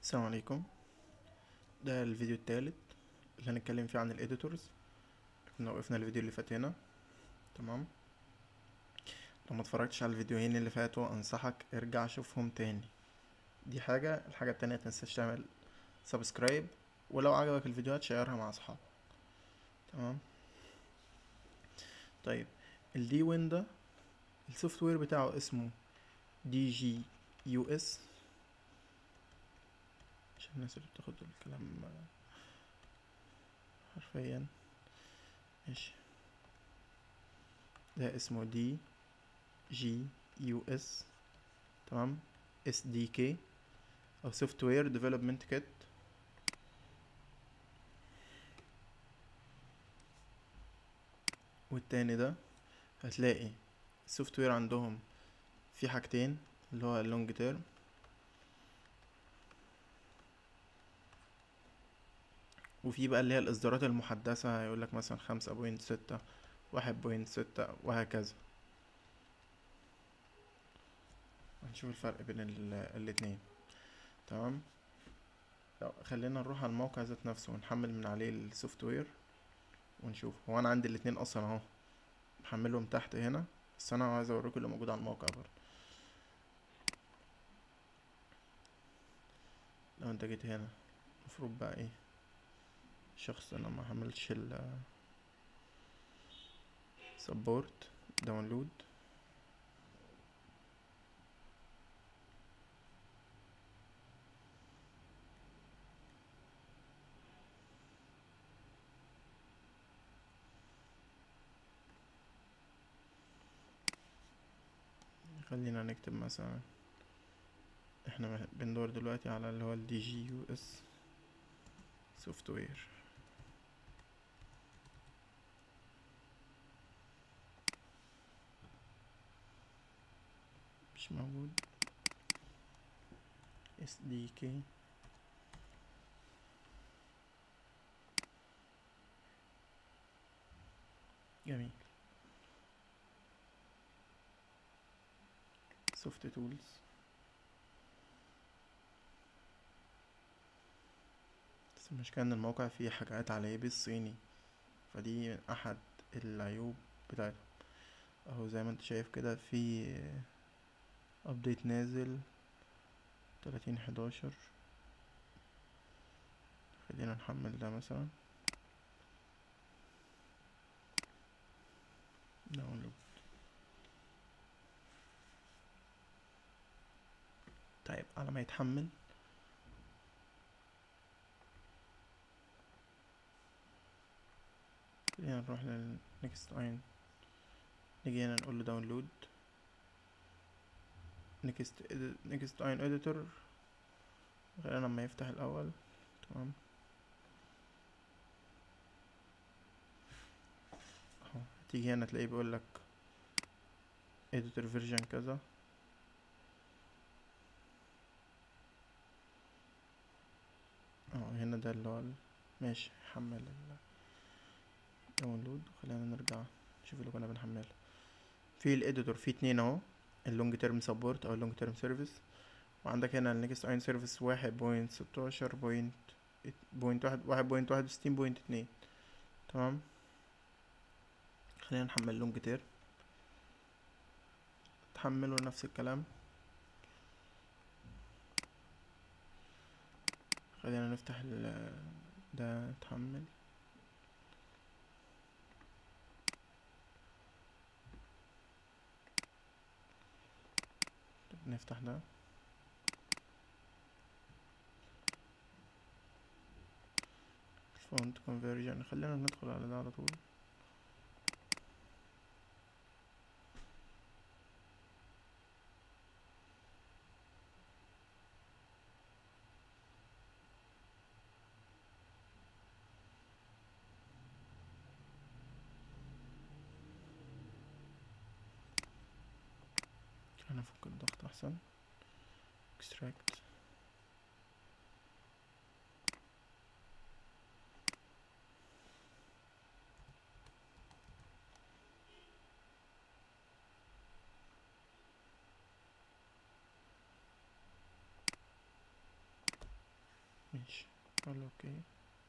السلام عليكم ده الفيديو التالت اللي هنتكلم فيه عن الاديتورز كنا وقفنا الفيديو اللي فات هنا تمام لو ما اتفرجتش على الفيديوهين اللي فاتوا انصحك ارجع شوفهم تاني دي حاجة الحاجة التانية متنساش تعمل سبسكرايب ولو عجبك الفيديوهات شيرها مع اصحابك تمام طيب الدي وين ده السوفت وير بتاعه اسمه دي جي يو اس عشان الناس اللي بتاخد الكلام حرفيا ماشي ده اسمه دي جي يو اس تمام اس دي كي او سوفت وير ديفلوبمنت كيت والتاني ده هتلاقي السوفت وير عندهم في حاجتين اللي هو اللونج تيرم وفي بقى اللي هي الاصدارات المحدثة هيقول لك مثلا خمسة بوينت ستة واحد بوينت ستة وهكذا هنشوف الفرق بين ال- الاتنين تمام لو خلينا نروح على الموقع ذات نفسه ونحمل من عليه السوفت وير ونشوف هو انا عندي الاتنين اصلا اهو محملهم تحت هنا بس انا عايز اوريكم اللي موجود على الموقع برضه لو انت جيت هنا المفروض بقى ايه شخص انا ما حملتش ال سبورت داونلود خلينا نكتب مثلا احنا مه- بندور دلوقتي على اللي هو الدي جي يو اس سوفت وير مش موجود اس دي كي جميل سوفت تولز بس المشكلة ان الموقع فيه حاجات عليه بالصيني فدي من احد العيوب بتاعته اهو زي ما انت شايف كده في ابديت نازل تلاتين حداشر خلينا نحمل ده مثلا داونلود طيب على ما يتحمل خلينا نروح للنكست اين نيجي هنا نقول له داونلود نكست نكست اين اديتور خلينا لما يفتح الاول تمام اهو تيجي هنا تلاقيه بيقول لك editor version كذا اه هنا ده اللي هو ال- ماشي حمل ال داونلود خلينا نرجع نشوف اللي كنا بنحمله في الاديتور في اتنين اهو اللونج تيرم سبورت او اللونج تيرم سيرفيس وعندك هنا النكست اين سيرفيس واحد بوينت ستاشر بوينت بوينت واحد واحد بوينت واحد وستين بوينت اتنين تمام خلينا نحمل لونج تيرم تحمله نفس الكلام خلينا نفتح ال ده تحمل طب نفتح ده فونت كونفرجن خلينا ندخل على ده على طول انا افك الضغط احسن extract اقول له اوكي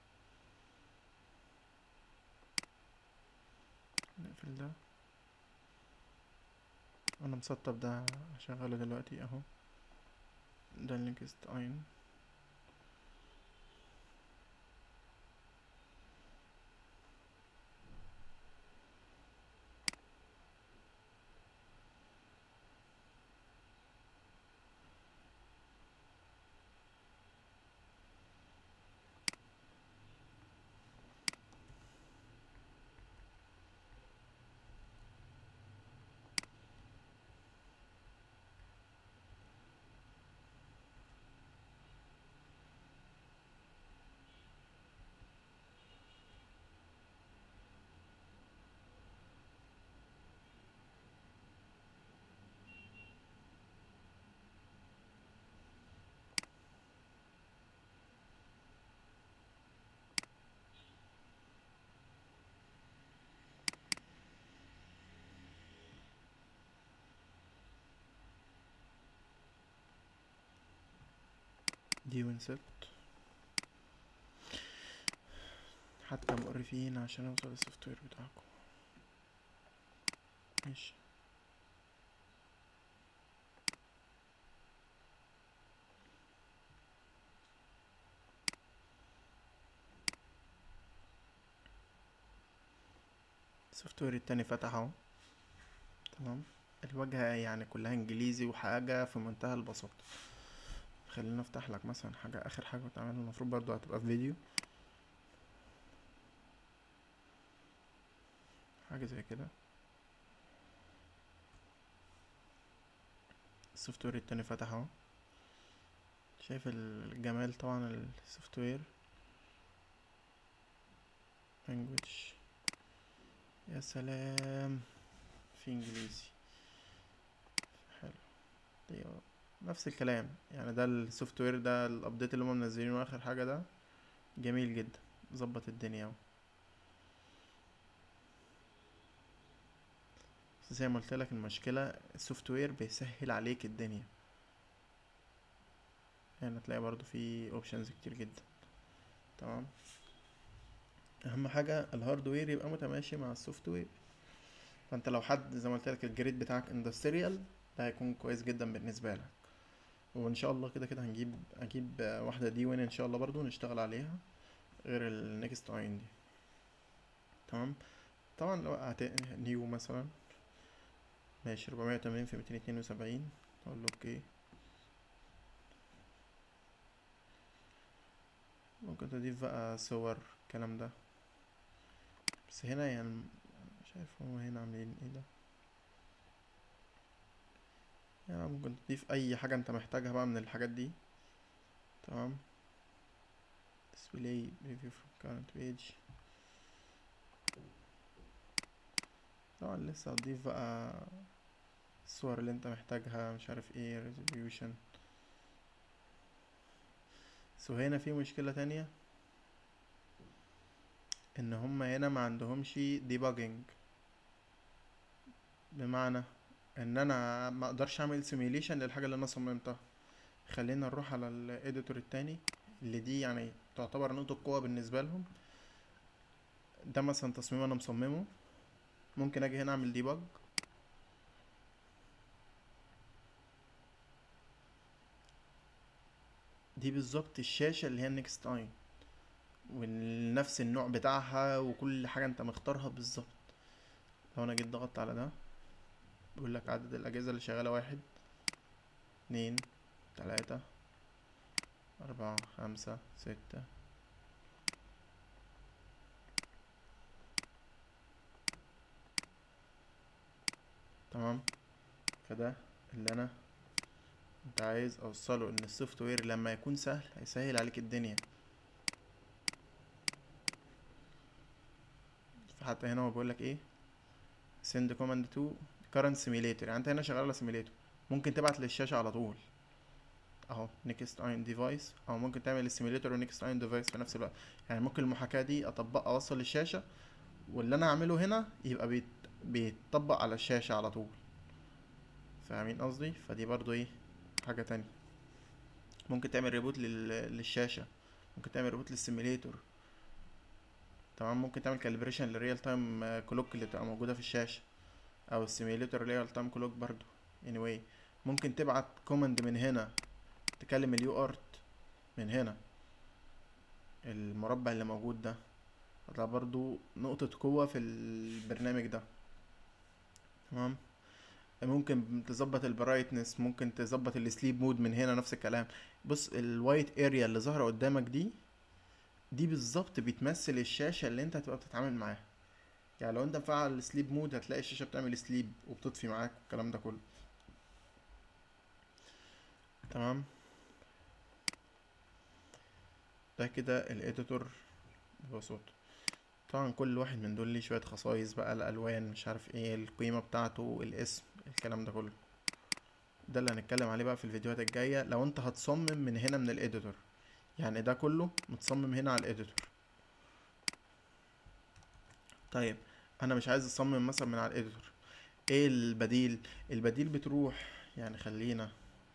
نقفل ده انا مسطب ده هشغله دلوقتي اهو ده النكست اين دي ونست حتى مقرفين عشان اوصل السوفت وير بتاعكم ماشي السوفت وير التاني فتح اهو تمام الواجهة يعني كلها انجليزي وحاجة في منتهى البساطة خلينا افتح لك مثلا حاجة اخر حاجة بتعملها المفروض برضو هتبقى في فيديو حاجة زي كده السوفت وير التاني فتح اهو شايف الجمال طبعا السوفت وير language يا سلام في انجليزي حلو دي نفس الكلام يعني ده السوفت وير ده الابديت اللي هم منزلينه اخر حاجه ده جميل جدا ظبط الدنيا اهو بس زي ما قلت لك المشكله السوفت وير بيسهل عليك الدنيا هنا تلاقي برضو في اوبشنز كتير جدا تمام اهم حاجه الهاردوير يبقى متماشي مع السوفت وير فانت لو حد زي ما قلت لك الجريد بتاعك اندستريال ده هيكون كويس جدا بالنسبه لك وان شاء الله كده كده هنجيب اجيب واحده دي وين ان شاء الله برضو نشتغل عليها غير النكست اين دي تمام طبعا لو هت... نيو مثلا ماشي 480 في 272 اقول له اوكي ممكن تضيف بقى صور الكلام ده بس هنا يعني شايف هما هنا عاملين ايه ده يعني ممكن تضيف اي حاجة انت محتاجها بقى من الحاجات دي تمام display review from current page طبعا لسه هتضيف بقى الصور اللي انت محتاجها مش عارف ايه resolution سو هنا في مشكلة تانية ان هما هنا ما عندهمش debugging بمعنى ان انا ما اقدرش اعمل سيميليشن للحاجه اللي انا صممتها خلينا نروح على الاديتور التاني اللي دي يعني تعتبر نقطه قوه بالنسبه لهم ده مثلا تصميم انا مصممه ممكن اجي هنا اعمل ديباج دي بالظبط الشاشه اللي هي النكست اين ونفس النوع بتاعها وكل حاجه انت مختارها بالظبط لو انا جيت ضغطت على ده بيقول لك عدد الأجهزة اللي شغالة واحد اتنين تلاتة أربعة خمسة ستة تمام فده اللي أنا انت عايز اوصله ان السوفت وير لما يكون سهل هيسهل عليك الدنيا فحتى هنا هو بيقول لك ايه send command to current simulator يعني انت هنا شغال على simulator ممكن تبعت للشاشة على طول اهو next in device او ممكن تعمل السيميليتور ونكست in device في نفس الوقت يعني ممكن المحاكاة دي اطبقها اوصل للشاشة واللي انا اعمله هنا يبقى بيت... بيتطبق على الشاشة على طول فاهمين قصدي فدي برضو ايه حاجة تانية ممكن تعمل ريبوت لل... للشاشة ممكن تعمل ريبوت للسيميليتور تمام ممكن تعمل كاليبريشن للريال تايم كلوك اللي بتبقى موجوده في الشاشه او السيميليتور ريال تايم كلوك برضو anyway ممكن تبعت كوماند من هنا تكلم اليو ارت من هنا المربع اللي موجود ده ده برضو نقطة قوة في البرنامج ده تمام ممكن تظبط البرايتنس ممكن تظبط السليب مود من هنا نفس الكلام بص الوايت اريا اللي ظاهرة قدامك دي دي بالظبط بتمثل الشاشة اللي انت هتبقى بتتعامل معاها يعني لو انت مفعل السليب مود هتلاقي الشاشة بتعمل سليب وبتطفي معاك والكلام ده كله تمام ده كده الاديتور ببساطة طبعا كل واحد من دول ليه شوية خصائص بقى الألوان مش عارف ايه القيمة بتاعته الاسم الكلام ده كله ده اللي هنتكلم عليه بقى في الفيديوهات الجاية لو انت هتصمم من هنا من الاديتور يعني ده كله متصمم هنا على الاديتور طيب انا مش عايز اصمم مثلا من على الاديتور ايه البديل البديل بتروح يعني خلينا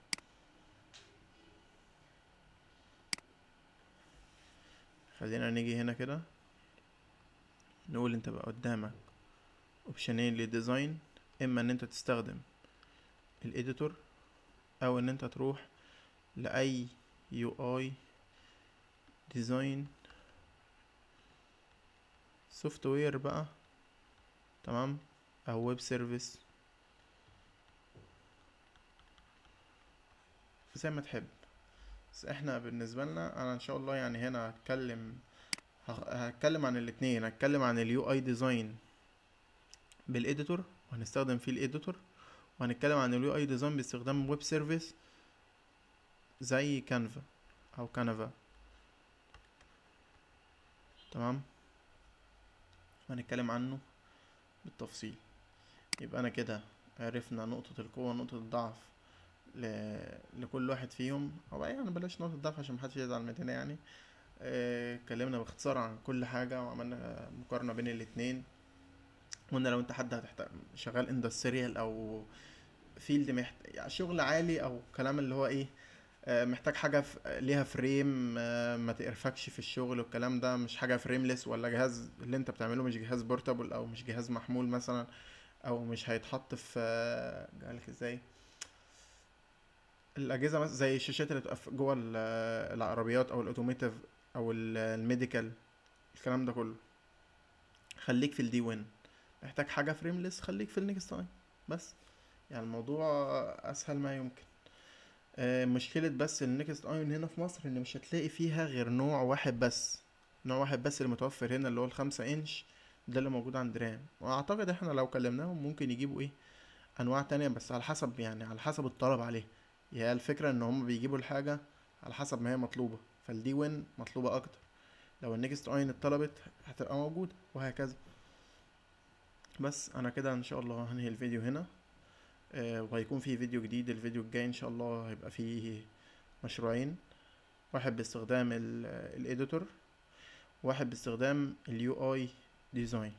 خلينا نيجي هنا كده نقول انت بقى قدامك اوبشنين للديزاين اما ان انت تستخدم الاديتور او ان انت تروح لاي يو اي ديزاين سوفت وير بقى تمام او ويب سيرفيس زي ما تحب بس احنا بالنسبة لنا انا ان شاء الله يعني هنا هتكلم هتكلم عن الاتنين هتكلم عن اليو اي ديزاين بالاديتور وهنستخدم فيه الاديتور وهنتكلم عن اليو اي ديزاين باستخدام ويب سيرفيس زي كانفا او كانفا تمام هنتكلم عنه بالتفصيل يبقى انا كده عرفنا نقطة القوة ونقطة الضعف ل... لكل واحد فيهم او يعني بلاش نقطة الضعف عشان محدش يزعل مننا يعني اتكلمنا باختصار عن كل حاجة وعملنا مقارنة بين الاتنين قلنا لو انت حد هتحتاج شغال اندستريال او فيلد محت... يعني شغل عالي او كلام اللي هو ايه محتاج حاجة ليها فريم ما تقرفكش في الشغل والكلام ده مش حاجة فريمليس ولا جهاز اللي انت بتعمله مش جهاز بورتابل او مش جهاز محمول مثلا او مش هيتحط في قالك ازاي الاجهزه مثلا زي الشاشات اللي بتبقى جوه العربيات او الاوتوميتيف او الميديكال الكلام ده كله خليك في الدي وين محتاج حاجه فريمليس خليك في النكست تايم بس يعني الموضوع اسهل ما يمكن آه مشكلة بس النكست ايون هنا في مصر ان مش هتلاقي فيها غير نوع واحد بس نوع واحد بس اللي متوفر هنا اللي هو الخمسة انش ده اللي موجود عند رام واعتقد احنا لو كلمناهم ممكن يجيبوا ايه انواع تانية بس على حسب يعني على حسب الطلب عليه هي الفكرة ان هم بيجيبوا الحاجة على حسب ما هي مطلوبة فالدي وين مطلوبة اكتر لو النكست ايون اتطلبت هتبقى موجودة وهكذا بس انا كده ان شاء الله هنهي الفيديو هنا آه وهيكون في فيديو جديد الفيديو الجاي ان شاء الله هيبقى فيه مشروعين واحد باستخدام الاديتور واحد باستخدام اليو اي ديزاين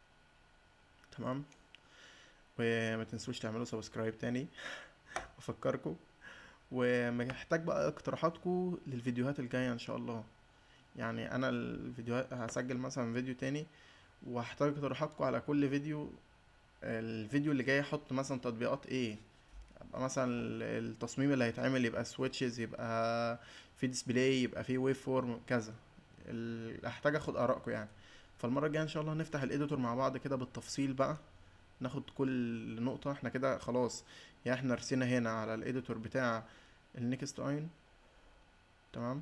تمام وما تنسوش تعملوا سبسكرايب تاني افكركم ومحتاج بقى اقتراحاتكم للفيديوهات الجايه ان شاء الله يعني انا الفيديوهات هسجل مثلا فيديو تاني وهحتاج اقتراحاتكم على كل فيديو الفيديو اللي جاي احط مثلا تطبيقات ايه يبقى مثلا التصميم اللي هيتعمل يبقى سويتشز يبقى في ديسبلاي يبقى في ويف فورم كذا هحتاج اخد ارائكم يعني فالمره الجايه ان شاء الله نفتح الاديتور مع بعض كده بالتفصيل بقى ناخد كل نقطه احنا كده خلاص يعني احنا رسينا هنا على الاديتور بتاع النكست اين تمام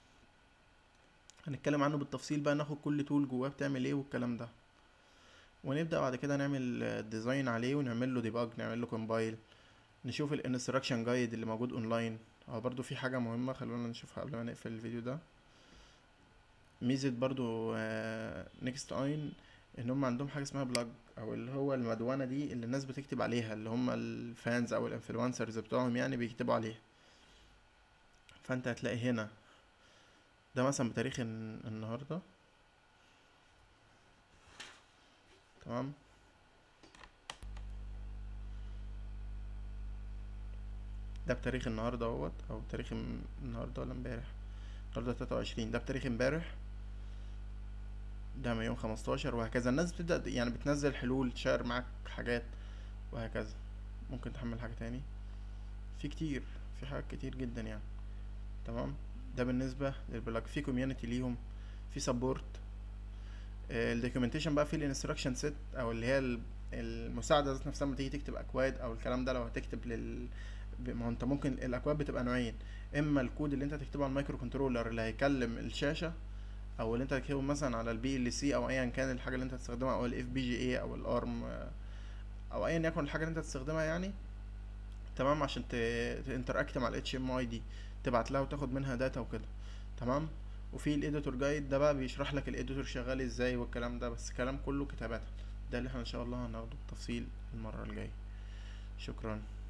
هنتكلم عنه بالتفصيل بقى ناخد كل تول جواه بتعمل ايه والكلام ده ونبدا بعد كده نعمل ديزاين عليه ونعمل له ديباج نعمل له كومبايل نشوف الانستراكشن جايد اللي موجود اونلاين اه برضو في حاجه مهمه خلونا نشوفها قبل ما نقفل الفيديو ده ميزه برضو نيكست اين ان هم عندهم حاجه اسمها بلاج او اللي هو المدونه دي اللي الناس بتكتب عليها اللي هم الفانز او الانفلونسرز بتوعهم يعني بيكتبوا عليها فانت هتلاقي هنا ده مثلا بتاريخ النهارده تمام ده بتاريخ النهارده اهوت او تاريخ النهارده ولا امبارح النهارده تلاتة وعشرين ده بتاريخ امبارح ده من يوم خمستاشر وهكذا الناس بتبدأ يعني بتنزل حلول تشير معاك حاجات وهكذا ممكن تحمل حاجة تاني في كتير في حاجات كتير جدا يعني تمام ده بالنسبة للبلاج في كوميونتي ليهم في سبورت الدوكيومنتيشن بقى في الانستراكشن سيت او اللي هي ال- المساعده ذات نفسها لما تيجي تكتب اكواد او الكلام ده لو هتكتب لل ب- ما هو انت ممكن الاكواد بتبقى نوعين اما الكود اللي انت هتكتبه على المايكرو كنترولر اللي هيكلم الشاشه او اللي انت هتكتبه مثلا على البي ال سي او ايا كان الحاجه اللي انت هتستخدمها او الاف بي جي اي او الارم او ايا يكن الحاجه اللي انت هتستخدمها يعني تمام عشان تنتراكت مع الاتش ام اي دي تبعت لها وتاخد منها داتا وكده تمام وفي الايديتور جايد ده بقى بيشرح لك الايديتور شغال ازاي والكلام ده بس كلام كله كتابات ده اللي احنا ان شاء الله هناخده بالتفصيل المره الجايه شكرا